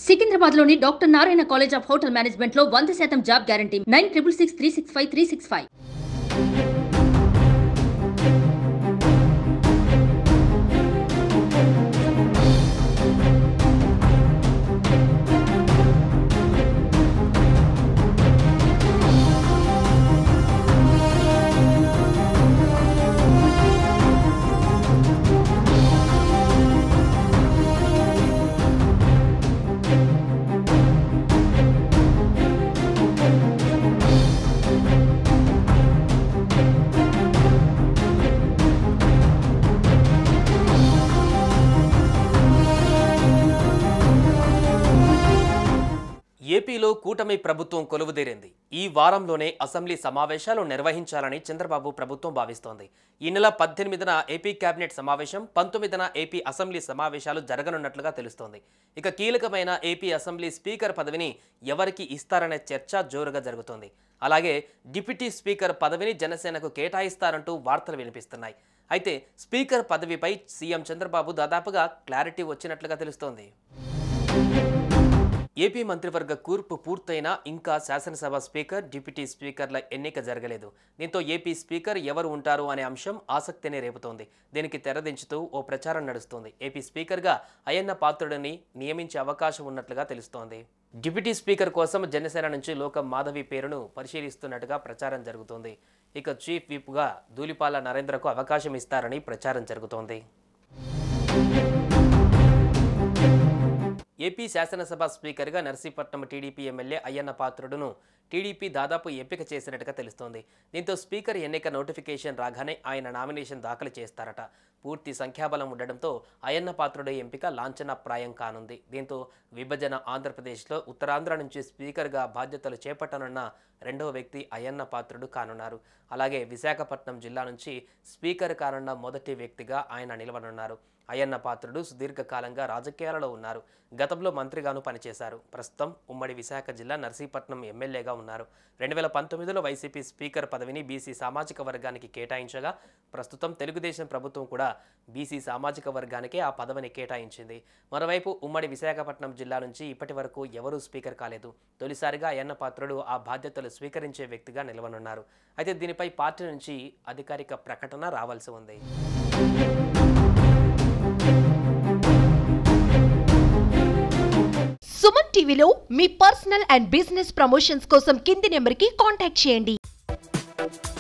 సికింద్రాబాద్ లోని doctor Narayana college of hotel management లో వంద శాతం job guarantee nine triple six three six five three six five ఏపీలో కూటమి ప్రభుత్వం కొలువుదీరింది ఈ వారంలోనే అసెంబ్లీ సమావేశాలు నిర్వహించాలని చంద్రబాబు ప్రభుత్వం భావిస్తోంది ఈ నెల పద్దెనిమిదిన ఏపీ కేబినెట్ సమావేశం పంతొమ్మిదిన ఏపీ అసెంబ్లీ సమావేశాలు జరగనున్నట్లుగా తెలుస్తోంది ఇక కీలకమైన ఏపీ అసెంబ్లీ స్పీకర్ పదవిని ఎవరికి ఇస్తారనే చర్చ జోరుగా జరుగుతోంది అలాగే డిప్యూటీ స్పీకర్ పదవిని జనసేనకు కేటాయిస్తారంటూ వార్తలు వినిపిస్తున్నాయి అయితే స్పీకర్ పదవిపై సీఎం చంద్రబాబు దాదాపుగా క్లారిటీ వచ్చినట్లుగా తెలుస్తోంది ఏపీ మంత్రివర్గ కూర్పు పూర్తయినా ఇంకా శాసనసభ స్పీకర్ డిప్యూటీ స్పీకర్ల ఎన్నిక జరగలేదు దీంతో ఏపీ స్పీకర్ ఎవరు ఉంటారు అనే అంశం ఆసక్తిని రేపుతోంది దీనికి తెరదించుతూ ఓ ప్రచారం నడుస్తోంది ఏపీ స్పీకర్గా అయ్యన్న పాత్రుడిని నియమించే అవకాశం ఉన్నట్లుగా తెలుస్తోంది డిప్యూటీ స్పీకర్ కోసం జనసేన నుంచి లోకం మాధవి పేరును పరిశీలిస్తున్నట్టుగా ప్రచారం జరుగుతోంది ఇక చీఫ్ విప్గా ధూళిపాల నరేంద్రకు అవకాశం ఇస్తారని ప్రచారం జరుగుతోంది ఏపీ శాసనసభ స్పీకర్గా నర్సీపట్నం టీడీపీ ఎమ్మెల్యే అయ్యన్న పాత్రుడును టీడీపీ దాదాపు ఎంపిక చేసినట్టుగా తెలుస్తోంది దీంతో స్పీకర్ ఎన్నిక నోటిఫికేషన్ రాగానే ఆయన నామినేషన్ దాఖలు చేస్తారట పూర్తి సంఖ్యాబలం ఉండడంతో అయ్యన్న పాత్రుడి ఎంపిక లాంఛనప్రాయం కానుంది దీంతో విభజన ఆంధ్రప్రదేశ్లో ఉత్తరాంధ్ర నుంచి స్పీకర్గా బాధ్యతలు చేపట్టనున్న రెండవ వ్యక్తి అయ్యన్న పాత్రుడు కానున్నారు అలాగే విశాఖపట్నం జిల్లా నుంచి స్పీకర్ కానున్న మొదటి వ్యక్తిగా ఆయన నిలవనున్నారు అయ్యన్న పాత్రుడు సుదీర్ఘకాలంగా రాజకీయాలలో ఉన్నారు గతంలో మంత్రిగాను పనిచేశారు ప్రస్తుతం ఉమ్మడి విశాఖ జిల్లా నర్సీపట్నం ఎమ్మెల్యేగా ఉన్నారు రెండు వేల పంతొమ్మిదిలో వైసీపీ స్పీకర్ పదవిని బీసీ సామాజిక వర్గానికి కేటాయించగా ప్రస్తుతం తెలుగుదేశం ప్రభుత్వం కూడా బీసీ సామాజిక వర్గానికే ఆ పదవిని కేటాయించింది మరోవైపు ఉమ్మడి విశాఖపట్నం జిల్లా నుంచి ఇప్పటి వరకు ఎవరూ స్పీకర్ కాలేదు తొలిసారిగా అయ్యన్న పాత్రుడు ఆ బాధ్యతలు స్వీకరించే వ్యక్తిగా నిలవనున్నారు అయితే దీనిపై పార్టీ నుంచి అధికారిక ప్రకటన రావాల్సి ఉంది సుమన్ టీవీలో మీ పర్సనల్ అండ్ బిజినెస్ ప్రమోషన్స్ కోసం కింది నెంబర్కి కాంటాక్ట్ చేయండి